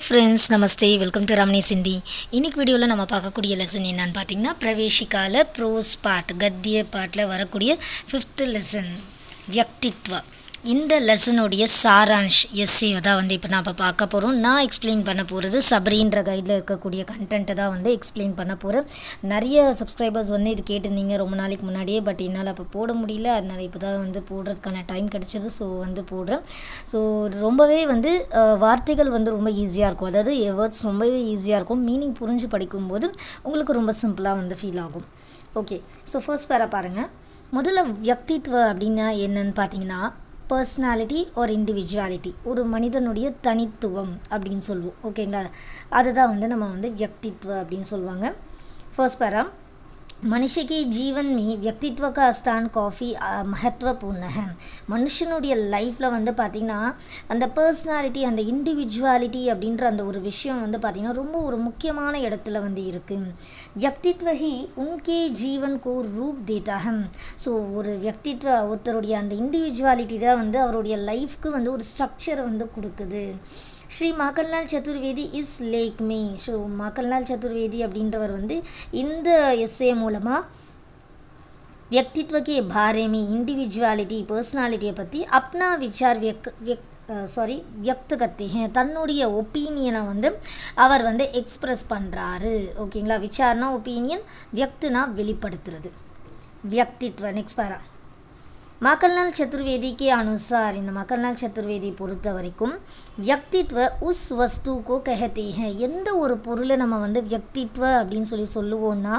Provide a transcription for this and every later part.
Friends நமஸ்தே welcome to Ramani Sindhi இன்னைக்கு வீடியோவில் நம்ம பார்க்கக்கூடிய லெசன் என்னன்னு பார்த்தீங்கன்னா பிரவேசிக்கால ப்ரோஸ் பாட் கத்திய பாட்டில் வரக்கூடிய ஃபிஃப்த்து லெசன் வியக்தித்வா இந்த லெசனுடைய சாரான்ஷ் எஸ்ஏ தான் வந்து இப்போ நம்ம பார்க்க போகிறோம் நான் எக்ஸ்பிளைன் பண்ண போகிறது சபரின்ற கைடில் இருக்கக்கூடிய கண்டென்ட்டை தான் வந்து எக்ஸ்பிளைன் பண்ண போகிறேன் நிறைய சப்ஸ்கிரைபர்ஸ் வந்து இது கேட்டிருந்தீங்க ரொம்ப நாளைக்கு முன்னாடியே பட் என்னால் அப்போ போட முடியல அதனால் இப்போ தான் வந்து போடுறதுக்கான டைம் கிடச்சிது ஸோ வந்து போடுறேன் ஸோ ரொம்பவே வந்து அஹ், வார்த்தைகள் வந்து ரொம்ப ஈஸியாக இருக்கும் அதாவது வேர்ட்ஸ் ரொம்பவே ஈஸியாக இருக்கும் மீனிங் புரிஞ்சு படிக்கும்போது உங்களுக்கு ரொம்ப சிம்பிளாக வந்து ஃபீல் ஆகும் ஓகே ஸோ ஃபர்ஸ்ட் பேரை பாருங்கள் முதல்ல வியக்தித்வ அப்படின்னா என்னன்னு பார்த்தீங்கன்னா பர்சனாலிட்டி ஒரு இண்டிவிஜுவாலிட்டி ஒரு மனிதனுடைய தனித்துவம் அப்படின்னு சொல்லுவோம் ஓகேங்களா அதுதான் வந்து நம்ம வந்து வியக்தித்வ அப்படின்னு சொல்லுவாங்க फर्स्ट पैरा मनुष्य के जीवन में व्यक्तित्व का स्थान काफ़ी महत्वपूर्ण है மனுஷனுடைய லைஃப்பில் வந்து பார்த்திங்கன்னா அந்த பர்சனாலிட்டி அந்த இண்டிவிஜுவாலிட்டி அப்படின்ற அந்த ஒரு விஷயம் வந்து பார்த்திங்கன்னா ரொம்ப ஒரு முக்கியமான இடத்துல வந்து இருக்குது व्यक्तित्व ही उनके जीवन को रूप देता है ஸோ ஒரு व्यक्तित्व ஒருத்தருடைய அந்த இண்டிவிஜுவாலிட்டி தான் வந்து அவருடைய லைஃப்க்கு வந்து ஒரு ஸ்ட்ரக்சரை வந்து கொடுக்குது ஸ்ரீ மாக்கன்லால் சதுர்வேதி இஸ் லேக் மே ஸோ மாக்கன்லால் சதுர்வேதி அப்படின்றவர் வந்து இந்த எஸ்ஏ மூலமாக व्यक्तित्व के बारे में इंडिविजुअलिटी पर्सनालिटिயை பற்றி अपना विचार व्यक व्यक சாரி வியக்த கத்திஹேன் தன்னுடைய ஒப்பீனியனை வந்து அவர் வந்து எக்ஸ்பிரஸ் பண்ணுறாரு ஓகேங்களா விசாரணா ஒப்பீனியன் வியக்துனா வெளிப்படுத்துறது வியக்தித்வ நெக்ஸ்ட் பாரா மாக்கல்நாள் சதுர்வேதி के अनुसार இந்த மக்கள்நாள் சதுர்வேதி பொறுத்த வரைக்கும் வியக்தித்வ உஸ் வஸ்து கோ கஹத்தே हैं எந்த ஒரு பொருளை நம்ம வந்து வியக்தித்வ அப்படின்னு சொல்லி சொல்லுவோம்னா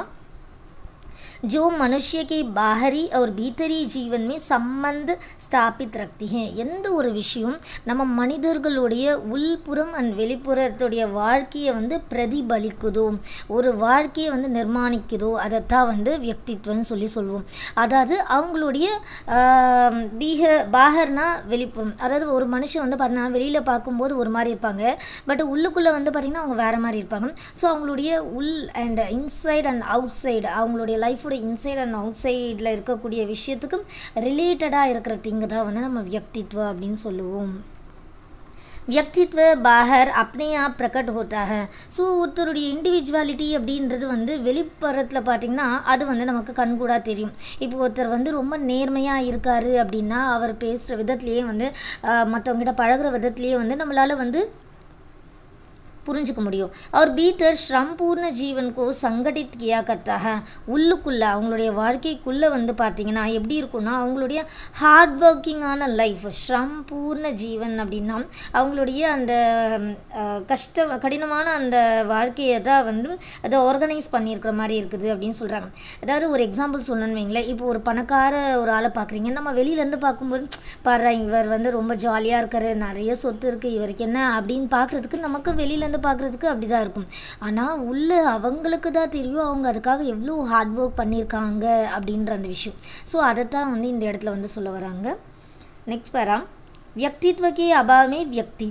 जो मनुष्य के बाहरी और भीतरी जीवन में संबंध स्थापित रखती हैं எந்த ஒரு விஷயம் நம்ம மனிதர்களுடைய உள்புறம் அண்ட் வெளிப்புறத்துடைய வாழ்க்கையை வந்து பிரதிபலிக்குதோ ஒரு வாழ்க்கையை வந்து நிர்மாணிக்குதோ அதைத்தான் வந்து வியக்தித்வம்னு சொல்லி சொல்லுவோம் அதாவது அவங்களுடைய ஆஹ், பீக பாகர்னா வெளிப்புறம் அதாவது ஒரு மனுஷன் வந்து பார்த்தீங்கன்னா வெளியில் பார்க்கும்போது ஒரு மாதிரி இருப்பாங்க பட் உள்ளுக்குள்ளே வந்து பார்த்திங்கன்னா அவங்க வேறு மாதிரி இருப்பாங்க ஸோ அவங்களுடைய உள் and inside and outside அவங்களுடைய லைஃபோட இன்சைட் அண்ட் அவுட் சைடில் இருக்கக்கூடிய விஷயத்துக்கும் ரிலேட்டடாக இருக்கிற திங்கு தான் வந்து நம்ம வியக்தித்வ அப்படின்னு சொல்லுவோம் व्यक्तित्व बाहर अपने आप प्रकट होता है ஸோ ஒருத்தருடைய இண்டிவிஜுவாலிட்டி அப்படின்றது வந்து வெளிப்புறத்தில் பார்த்திங்கன்னா அது வந்து நமக்கு கண்கூடாக தெரியும் இப்போ ஒருத்தர் வந்து ரொம்ப நேர்மையாக இருக்காரு அப்படின்னா அவர் பேசுகிற விதத்துலேயே வந்து மற்றவங்ககிட்ட பழகுற விதத்துலேயே வந்து நம்மளால் வந்து புரிஞ்சுக்க முடியும் और भीतर श्रमपूर्ण जीवन को संगठित किया करता है உள்ளுக்குள்ளே அவங்களுடைய வாழ்க்கைக்குள்ளே வந்து பார்த்திங்கன்னா எப்படி இருக்கும்னா அவங்களுடைய ஹார்ட் ஒர்க்கிங்கான லைஃப் ஸ்ரம்பூர்ண ஜீவன் அப்படின்னா அவங்களுடைய அந்த அஹ், கஷ்ட கடினமான அந்த வாழ்க்கையை தான் வந்து அதை ஆர்கனைஸ் பண்ணியிருக்கிற மாதிரி இருக்குது அப்படின்னு சொல்கிறாங்க அதாவது ஒரு எக்ஸாம்பிள் சொல்லணும்னு வைங்களேன் இப்போ ஒரு பணக்கார ஒரு ஆளை பார்க்குறீங்க நம்ம வெளியிலேருந்து பார்க்கும்போது பாரு இவர் வந்து ரொம்ப ஜாலியாக இருக்காரு நிறைய சொத்து இருக்குது இவருக்கு என்ன அப்படின்னு பார்க்குறதுக்கு நமக்கு வெளியிலேருந்து பார்க்குறதுக்கு அப்படி தான் இருக்கும் ஆனால் உள்ள அவங்களுக்கு தான் தெரியும் அவங்க அதுக்காக எவ்வளோ ஹார்ட் ஒர்க் பண்ணியிருக்காங்க அப்படின்ற அந்த விஷயம் ஸோ அதைத்தான் வந்து இந்த இடத்துல வந்து சொல்ல வராங்க நெக்ஸ்ட் பேரா व्यक्तित्व के अभाव में व्यक्ति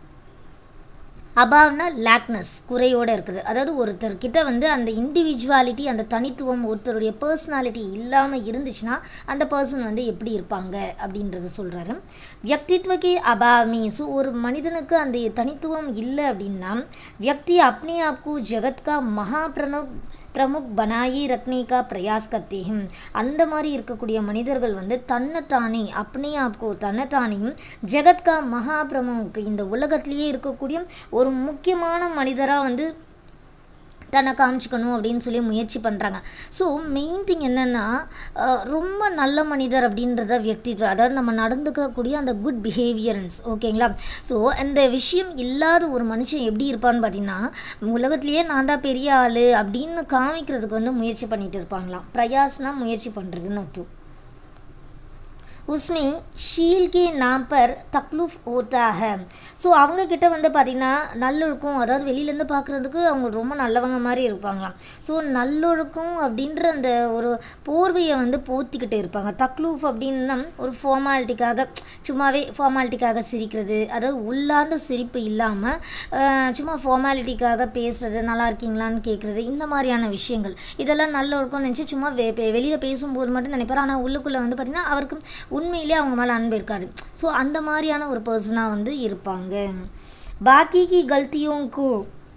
அபாவ்னா லேக்னஸ் குறையோடு இருக்குது அதாவது ஒருத்தர்கிட்ட வந்து அந்த இண்டிவிஜுவாலிட்டி அந்த தனித்துவம் ஒருத்தருடைய பர்சனாலிட்டி இல்லாமல் இருந்துச்சுன்னா அந்த பர்சன் வந்து எப்படி இருப்பாங்க அப்படின்றத சொல்கிறாரு வியக்தித்வக்கே அபாமி ஸோ ஒரு மனிதனுக்கு அந்த தனித்துவம் இல்லை அப்படின்னா வியக்தி அப்னே ஆப்கு ஜெகத் கா மகா பிரணவ் பிரமுக் பனாயி ரக்னிகா பிரயாஸ் கத்தி ஹம். அந்த மாதிரி இருக்கக்கூடிய மனிதர்கள் வந்து தன்னைத்தானே அப்பனே ஆப்கோ தன்னைத்தானையும் ஜெகத்கா மகா பிரமுக் இந்த உலகத்திலேயே இருக்கக்கூடிய ஒரு முக்கியமான மனிதராக வந்து தன்னை காமிச்சிக்கணும் அப்படின்னு சொல்லி முயற்சி பண்ணுறாங்க ஸோ மெயின் திங் என்னென்னா ரொம்ப நல்ல மனிதர் அப்படின்றத வியக்தித்வம் அதாவது நம்ம நடந்துக்கக்கூடிய அந்த குட் பிஹேவியரன்ஸ் ஓகேங்களா ஸோ அந்த விஷயம் இல்லாத ஒரு மனுஷன் எப்படி இருப்பான்னு பார்த்தீங்கன்னா உலகத்திலேயே நான் தான் பெரிய ஆள் அப்படின்னு காமிக்கிறதுக்கு வந்து முயற்சி பண்ணிட்டு இருப்பாங்களாம் பிரயாஸ்னா முயற்சி பண்ணுறதுன்னு அர்த்தம் உஸ்மே ஷீல் கே நாம் பர் தக்லூஃப் ஓத்தா ஹை ஸோ அவங்கக்கிட்ட வந்து பார்த்திங்கன்னா நல்லொழுக்கம் அதாவது வெளியிலேருந்து பார்க்குறதுக்கு அவங்க ரொம்ப நல்லவங்க மாதிரி இருப்பாங்களாம் ஸோ நல்லொழுக்கம் அப்படின்ற அந்த ஒரு போர்வையை வந்து போத்திக்கிட்டு இருப்பாங்க தக்லூஃப் அப்படின்னா ஒரு ஃபார்மாலிட்டிக்காக சும்மாவே ஃபார்மாலிட்டிக்காக சிரிக்கிறது அதாவது உள்ளார்ந்த சிரிப்பு இல்லாமல் சும்மா ஃபார்மாலிட்டிக்காக பேசுகிறது நல்லா இருக்கீங்களான்னு கேட்குறது இந்த மாதிரியான விஷயங்கள் இதெல்லாம் நல்லொழுக்கம்னு நினச்சி சும்மா வெ வெளியில் பேசும்போது மட்டும் நினைப்பார் ஆனால் உள்ளுக்குள்ளே வந்து பார்த்திங்கன்னா அவருக்கு உண்மையிலே அவங்க மேலே அன்பு இருக்காது ஸோ அந்த மாதிரியான ஒரு பர்சனாக வந்து இருப்பாங்க பாக்கி கி கல்த்தியோங்கு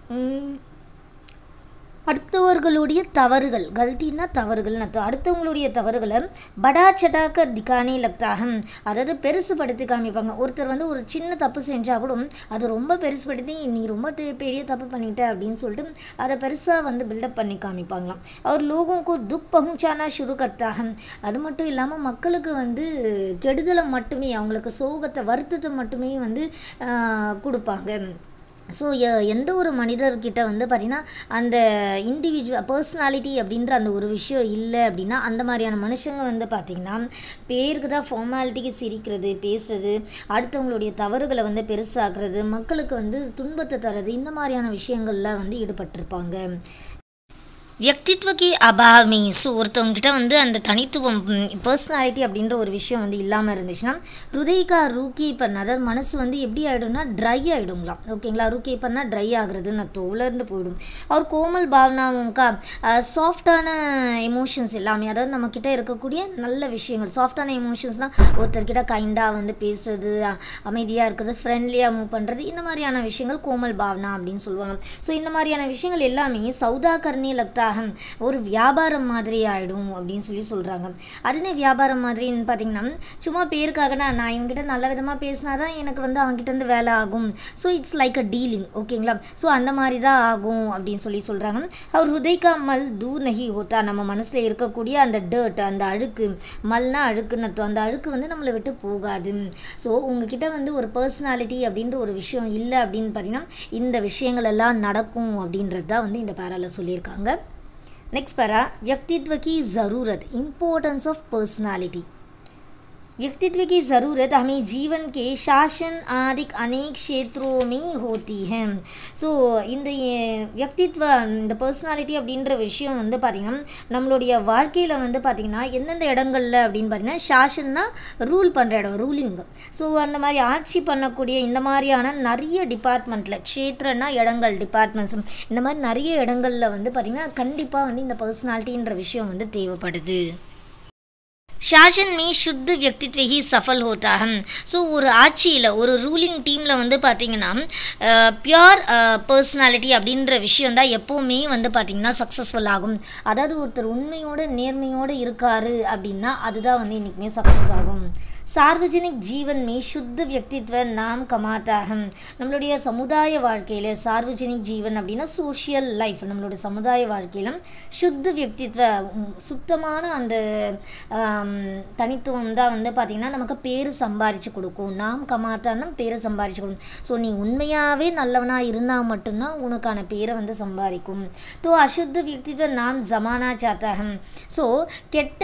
அடுத்தவர்களுடைய தவறுகள் கல்த்தின்னா தவறுகள்னு அர்த்தம் அடுத்தவங்களுடைய தவறுகளை படா சட்டாக்க திக்கானே லக்தாகம் அதாவது பெருசுபடுத்தி காமிப்பாங்க ஒருத்தர் வந்து ஒரு சின்ன தப்பு செஞ்சால் கூட அது ரொம்ப பெருசுபடுத்தி நீ ரொம்ப தெ- பெரிய தப்பு பண்ணிட்ட அப்படின்னு சொல்லிட்டு அதை பெருசாக வந்து பில்டப் பண்ணி காமிப்பாங்களாம் அவர் லோகோக்கு துக் பகுஞ்சானா ஷுரு கர்த்தாகம் அது மட்டும் இல்லாமல் மக்களுக்கு வந்து கெடுதலை மட்டுமே அவங்களுக்கு சோகத்தை வருத்தத்தை மட்டுமே வந்து ஆஹ், கொடுப்பாங்க ஸோ எந்த ஒரு மனிதர்கிட்ட வந்து பார்த்திங்கன்னா அந்த இண்டிவிஜுவல் பர்சனாலிட்டி அப்படின்ற அந்த ஒரு விஷயம் இல்லை அப்படின்னா அந்த மாதிரியான மனுஷங்க வந்து பார்த்திங்கன்னா பேருக்கு தான் ஃபார்மாலிட்டிக்கு சிரிக்கிறது பேசுறது அடுத்தவங்களுடைய தவறுகளை வந்து பெருசாக்குறது மக்களுக்கு வந்து துன்பத்தை தர்றது இந்த மாதிரியான விஷயங்கள்ல வந்து ஈடுபட்டிருப்பாங்க வியக்தித்வக்கு அபாமி ஸோ ஒருத்தவங்ககிட்ட வந்து அந்த தனித்துவம் பர்சனாலிட்டி அப்படின்ற ஒரு விஷயம் வந்து இல்லாமல் இருந்துச்சுன்னா ஹிருதயிகா ரூக்கி பண்ண அதாவது மனசு வந்து எப்படி ஆகிடும்னா ட்ரை ஆகிடுங்களாம் ஓகேங்களா ரூக்கி பண்ணால் ட்ரை ஆகுறதுன்னு அர்த்தம் உலர்ந்து போயிடும் அவர் கோமல் பாவனாவும்க்கா சாஃப்டான எமோஷன்ஸ் எல்லாமே அதாவது நம்மக்கிட்ட இருக்கக்கூடிய நல்ல விஷயங்கள் சாஃப்டான எமோஷன்ஸ்னால் ஒருத்தர்கிட்ட கைண்டாக வந்து பேசுறது அமைதியாக இருக்கிறது ஃப்ரெண்ட்லியாக மூவ் பண்ணுறது இந்த மாதிரியான விஷயங்கள் கோமல் பாவனா அப்படின்னு சொல்லுவாங்க ஸோ இந்த மாதிரியான விஷயங்கள் எல்லாமே சௌதாகர்ணி லக்தாகம் ஒரு வியாபாரம் மாதிரி ஆகிடும் அப்படின்னு சொல்லி சொல்கிறாங்க அது என்ன வியாபாரம் மாதிரின்னு பார்த்தீங்கன்னா சும்மா பேருக்காக நான் நான் இவங்ககிட்ட நல்ல விதமாக பேசினா தான் எனக்கு வந்து அவங்ககிட்ட இருந்து வேலை ஆகும் so it's like a dealing ஓகேங்களா ஸோ அந்த மாதிரி தான் ஆகும் அப்படின்னு சொல்லி சொல்கிறாங்க அவர் ஹுதைக்கா மல் தூர் நகி ஹோத்தா நம்ம மனசில் இருக்கக்கூடிய அந்த டர்ட் அந்த அழுக்கு மல்னா அழுக்குன்னு அர்த்தம். அந்த அழுக்கு வந்து நம்மளை விட்டு போகாது ஸோ உங்ககிட்ட வந்து ஒரு பர்சனாலிட்டி அப்படின்ற ஒரு விஷயம் இல்லை அப்படின்னு பார்த்தீங்கன்னா இந்த விஷயங்கள் எல்லாம் நடக்கும் அப்படின்றது தான் வந்து இந்த பேரால சொல்லியிருக்காங்க नेक्स्ट पैरा व्यक्तित्व की ज़रूरत इम्पोर्टेंस ऑफ पर्सनालिटी व्यक्तित्व की ज़रूरत हमें जीवन के शासन आदि अनेक क्षेत्रों में होती है ஸோ இந்த அஹ், வியக்தித்வ இந்த பர்சனாலிட்டி அப்படின்ற விஷயம் வந்து பார்த்திங்கன்னா நம்மளுடைய வாழ்க்கையில் வந்து பார்த்திங்கன்னா எந்தெந்த இடங்கள்ல அப்படின்னு பார்த்தீங்கன்னா ஷாஷன்னா ரூல் பண்ணுற இடம் ரூலிங் ஸோ அந்த மாதிரி ஆட்சி பண்ணக்கூடிய இந்த மாதிரியான நிறைய டிபார்ட்மெண்ட்டில் க்ஷேத்திரன்னா இடங்கள் டிபார்ட்மெண்ட்ஸ் இந்த மாதிரி நிறைய இடங்கள்ல வந்து பார்த்திங்கன்னா கண்டிப்பாக வந்து இந்த பர்சனாலிட்டின்ற விஷயம் வந்து தேவைப்படுது शासन में शुद्ध व्यक्तित्व ही सफल होता है ஸோ ஒரு ஆட்சியில் ஒரு ரூலிங் டீமில் வந்து பார்த்தீங்கன்னா பியோர் பர்சனாலிட்டி அப்படின்ற விஷயம் தான் எப்போவுமே வந்து பார்த்திங்கன்னா சக்ஸஸ்ஃபுல் ஆகும் அதாவது ஒருத்தர் உண்மையோட நேர்மையோடு இருக்காரு அப்படின்னா அதுதான் வந்து இன்றைக்குமே சக்ஸஸ் ஆகும் சார்வஜனிக் ஜீவன் மே சுத்த व्यक्तित्व நாம் கமாத்தா ஹம் நம்மளுடைய சமுதாய வாழ்க்கையில் சார்வஜனிக் ஜீவன் அப்படின்னா சோஷியல் லைஃப் நம்மளுடைய சமுதாய வாழ்க்கையில் சுத்த व्यक्तित्व உம், சுத்தமான அந்த ஆம், தனித்துவம் தான் வந்து பார்த்திங்கன்னா நமக்கு பேர் சம்பாரித்து கொடுக்கும் நாம் கமாத்தான்னா பேரை சம்பாரித்து கொடுக்கும் ஸோ நீ உண்மையாகவே நல்லவனாக இருந்தால் மட்டும்தான் உனக்கான பேரை வந்து சம்பாதிக்கும் तो अशुद्ध व्यक्तित्व நாம் ஜமானா சாத்தா ஹம் ஸோ கெட்ட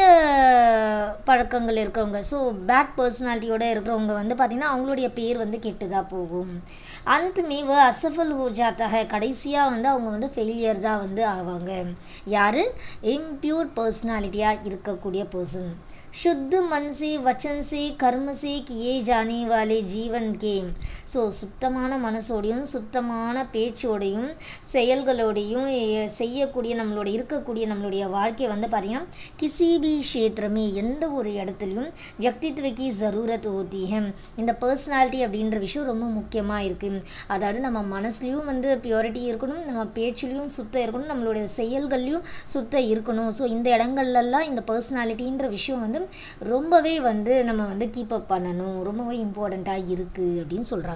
பழக்கங்கள் இருக்கிறவங்க ஸோ பேட் பர்சனாலிட்டியோட இருக்கிறவங்க வந்து பார்த்திங்கன்னா அவங்களுடைய பேர் வந்து கெட்டுதா போகும் அந்த மீவ அசஃபல் ஹோ ஜாத்தா ஹை கடைசியாக வந்து அவங்க வந்து ஃபெயிலியர் தான் வந்து ஆவாங்க யார் இம்பியூர் பர்சனாலிட்டியாக இருக்கக்கூடிய பர்சன் शुद्ध मन से वचन से कर्म से किए जाने वाले जीवन के ஸோ சுத்தமான மனசோடையும் சுத்தமான பேச்சோடையும் செயல்களோடையும் எ- செய்யக்கூடிய நம்மளோட இருக்கக்கூடிய நம்மளுடைய வாழ்க்கை வந்து பார்த்திங்கன்னா கிசி பி க்ஷேத்திரமே எந்த ஒரு இடத்துலையும் வியக்தித்வக்கு ஜரூரத் ஹோத்தி है இந்த பர்சனாலிட்டி அப்படின்ற விஷயம் ரொம்ப முக்கியமாக இருக்குது அதாவது நம்ம மனசுலையும் வந்து பியூரிட்டி இருக்கணும் நம்ம பேச்சுலையும் சுத்தம் இருக்கணும் நம்மளுடைய செயல்கள்லையும் சுத்தம் இருக்கணும் ஸோ இந்த இடங்கள்லாம் இந்த பர்சனாலிட்டின்ற விஷயம் வந்து ரொம்பவே வந்து நம்ம வந்து கீப் அப் பண்ணணும் ரொம்பவே இம்பார்ட்டண்ட்டாக இருக்குது அப்படின்னு சொல்கிறாங்க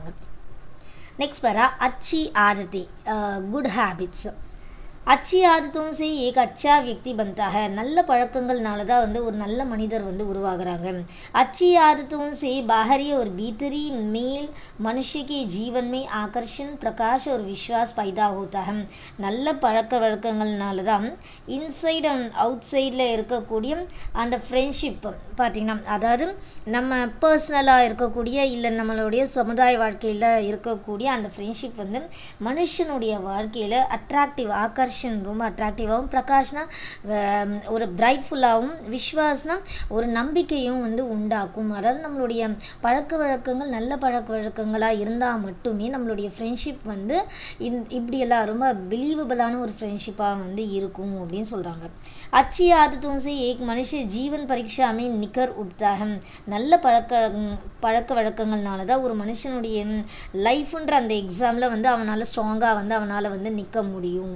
नेक्स्ट पैरा अच्छी आदतें गुड हैबिट्स अच्छी आदतों से एक अच्छा व्यक्ति बनता है நல்ல பழக்கங்கள்னால தான் வந்து ஒரு நல்ல மனிதர் வந்து உருவாகுறாங்க अच्छी आदतों से बाहरी और भीतरी मेल मनुष्य के जीवन में आकर्षण प्रकाश और विश्वास पैदा होता है நல்ல பழக்க வழக்கங்கள்னால தான் இன்சைட் அண்ட் அவுட் சைடில் இருக்கக்கூடிய அந்த ஃப்ரெண்ட்ஷிப் பார்த்திங்கன்னா அதாவது நம்ம பர்சனலாக இருக்கக்கூடிய இல்லை நம்மளுடைய சமுதாய வாழ்க்கையில் இருக்கக்கூடிய அந்த ஃப்ரெண்ட்ஷிப் வந்து மனுஷனுடைய வாழ்க்கையில் அட்ராக்டிவ் ஆகர்ஷண அட்ராக்ஷன் ரொம்ப அட்ராக்டிவாகவும் பிரகாஷ்னா அஹ், ஒரு பிரைட்ஃபுல்லாகவும் விஸ்வாஸ்னா ஒரு நம்பிக்கையும் வந்து உண்டாக்கும் அதாவது நம்மளுடைய பழக்க வழக்கங்கள் நல்ல பழக்க வழக்கங்களாக இருந்தால் மட்டுமே நம்மளுடைய ஃப்ரெண்ட்ஷிப் வந்து இந் இப்படியெல்லாம் ரொம்ப பிலீவபிளான ஒரு ஃப்ரெண்ட்ஷிப்பாக வந்து இருக்கும் அப்படின்னு சொல்கிறாங்க अच्छी आदतों से एक मनुष्य जीवन परीक्षा में निकर उठता है நல்ல பழக்க பழக்க வழக்கங்கள்னால தான் ஒரு மனுஷனுடைய லைஃப்ன்ற அந்த எக்ஸாமில் வந்து அவனால் ஸ்ட்ராங்காக வந்து அவனால் வந்து நிற்க முடியும்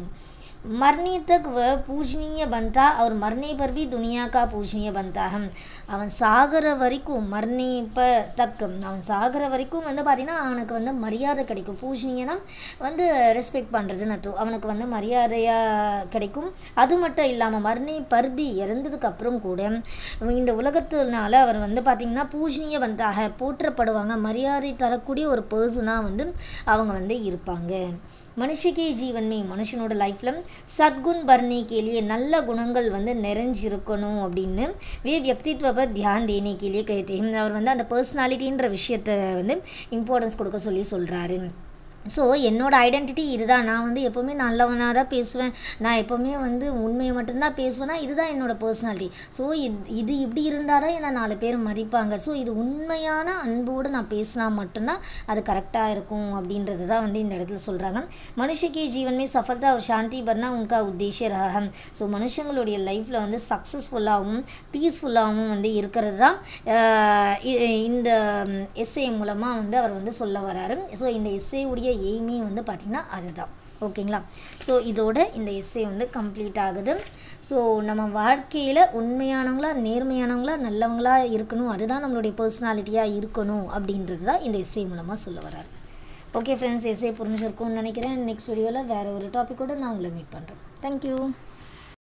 मरने तक वह पूजनीय बनता और मरने पर भी दुनिया का पूजनीय बनता है அவன் சாகிற வரைக்கும் மரணி இப்போ தக் அவன் சாகிற வரைக்கும் வந்து பார்த்திங்கன்னா அவனுக்கு வந்து மரியாதை கிடைக்கும் பூஜ்னியனா வந்து ரெஸ்பெக்ட் பண்ணுறதுன்னு அர்த்தம் அவனுக்கு வந்து மரியாதையாக கிடைக்கும் அது மட்டும் இல்லாமல் மரணி பர்பி இறந்ததுக்கு அப்புறம் கூட இந்த உலகத்தினால அவர் வந்து பார்த்திங்கன்னா பூஜ்னிய வந்தாக போற்றப்படுவாங்க மரியாதை தரக்கூடிய ஒரு பர்சனாக வந்து அவங்க வந்து இருப்பாங்க மனுஷ के जीवन में மனுஷனோட லைஃப்பில் சத்குண் பர்னே கேலியே நல்ல குணங்கள் வந்து நிறைஞ்சிருக்கணும் அப்படின்னு வே வியக்தித்வ பர் தியான் தேனே கேலியே कहते हैं அவர் வந்து அந்த பர்சனாலிட்டின்ற விஷயத்தை வந்து இம்பார்ட்டன்ஸ் கொடுக்க சொல்லி சொல்கிறாரு ஸோ என்னோட ஐடென்டிட்டி இதுதான் நான் வந்து எப்போவுமே நல்லவனாக தான் பேசுவேன் நான் எப்போவுமே வந்து உண்மையை மட்டும்தான் பேசுவேன்னா இதுதான் என்னோட பர்சனாலிட்டி ஸோ இது இது இப்படி இருந்தால் தான் என்னை நாலு பேர் மதிப்பாங்க ஸோ இது உண்மையான அன்போடு நான் பேசினா மட்டும்தான் அது கரெக்டாக இருக்கும் அப்படின்றது தான் வந்து இந்த இடத்துல சொல்கிறாங்க மனுஷக்கே ஜீவன்மே சஃபல்தா ஒரு சாந்தி பர்னா உனக்கா உத்தேசிய ரகம் ஸோ மனுஷங்களுடைய லைஃப்பில் வந்து சக்ஸஸ்ஃபுல்லாகவும் பீஸ்ஃபுல்லாகவும் வந்து இருக்கிறது தான் ஆஹ் இ- இந்த எஸ்ஏ மூலமாக வந்து அவர் வந்து சொல்ல வராரு ஸோ இந்த எஸ்ஏ உடைய எய்மே வந்து பார்த்திங்கன்னா அதுதான் ஓகேங்களா ஸோ இதோட இந்த எஸ்ஏ வந்து கம்ப்ளீட் ஆகுது ஸோ நம்ம வாழ்க்கையில் உண்மையானவங்களா நேர்மையானவங்களா நல்லவங்களா இருக்கணும் அதுதான் நம்மளுடைய பர்சனாலிட்டியாக இருக்கணும் அப்படின்றது தான் இந்த எஸ்ஏ மூலமாக சொல்ல வராரு ஓகே ஃப்ரெண்ட்ஸ் எஸ்ஏ புரிஞ்சிருக்கும்னு நினைக்கிறேன் நெக்ஸ்ட் வீடியோவில் வேறு ஒரு டாப்பிக்கோடு நான் உங்களை மீட் பண்ணுறேன் தேங்க்யூ